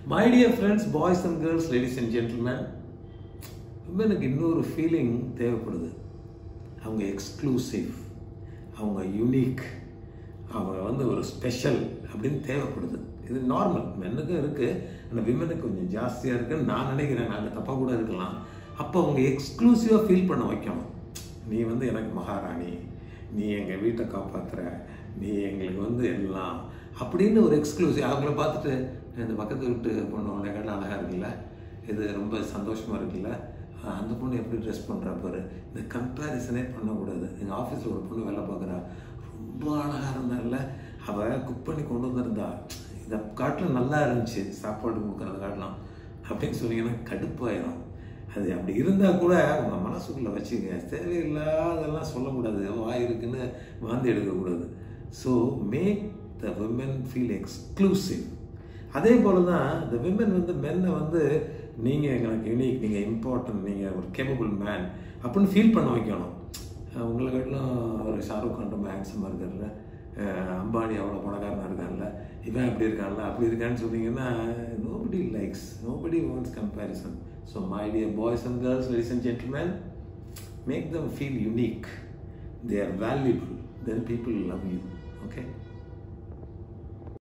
my dear friends boys and girls ladies and gentleman விமனுக்கு இன்னொரு feeling தேவைப்படுது அவங்க எக்ஸ்க்ளூசிவ் அவங்க யூனிக் அவங்க வந்து ஒரு ஸ்பெஷல் அப்படின்னு தேவைப்படுது இது நார்மல் மென்னுக்கும் இருக்குது ஆனால் விமனுக்கு கொஞ்சம் ஜாஸ்தியாக இருக்குன்னு நான் நினைக்கிறேன் நாங்கள் தப்பாக கூட இருக்கலாம் அப்போ அவங்க எக்ஸ்க்ளூசிவாக ஃபீல் பண்ண வைக்கணும் நீ வந்து எனக்கு மகாராணி நீ எங்கள் வீட்டை காப்பாற்றுற நீ எங்களுக்கு வந்து எல்லாம் அப்படின்னு ஒரு எக்ஸ்க்ளூசிவ் அவங்கள பார்த்துட்டு இந்த பக்கத்து வீட்டு பொண்ணு உன்னை கட்ட அழகாக இருக்குல்ல இது ரொம்ப சந்தோஷமாக இருக்குல்ல அஹ் அந்த பொண்ணு எப்படி ட்ரெஸ் பண்ணுறா பாரு இந்த கம்பேரிசனே பண்ணக்கூடாது எங்கள் ஆஃபீஸில் ஒரு பொண்ணு வேலை பார்க்குறா ரொம்ப அழகாக இருந்தால அவள் குக் பண்ணி கொண்டு வந்திருந்தா இதை காட்டிலும் நல்லா இருந்துச்சு சாப்பாடு கொடுக்குறது காட்டலாம் அப்படின்னு சொன்னீங்கன்னா கடுப்பாயிரும் அது அப்படி இருந்தால் கூட உங்கள் மனசுக்குள்ளே வச்சுக்க தேவையில்லாதெல்லாம் சொல்லக்கூடாது வாய் இருக்குன்னு வாந்தி எடுக்கக்கூடாது so make the women feel exclusive அதே போல தான் இந்த விமன் வந்து மென்னை வந்து நீங்கள் எங்களுக்கு யூனிக் நீங்கள் இம்பார்ட்டன்ட் நீங்கள் ஒரு கேப்பபிள் மேன் அப்படின்னு ஃபீல் பண்ண வைக்கணும் அஹ் உங்களை காட்டிலும் ஒரு ஷாருக் கான் ரொம்ப ஹேண்ட்ஸமாக இருக்கார்ல அஹ் அம்பானி அவ்வளோ பணக்காரனாக இருக்கான்ல இவன் அப்படி இருக்கான்ல அப்படி இருக்கான்னு சொன்னீங்கன்னா nobody likes nobody wants comparison so my dear boys and girls ladies and gentleman make them feel unique they are valuable then people love you okay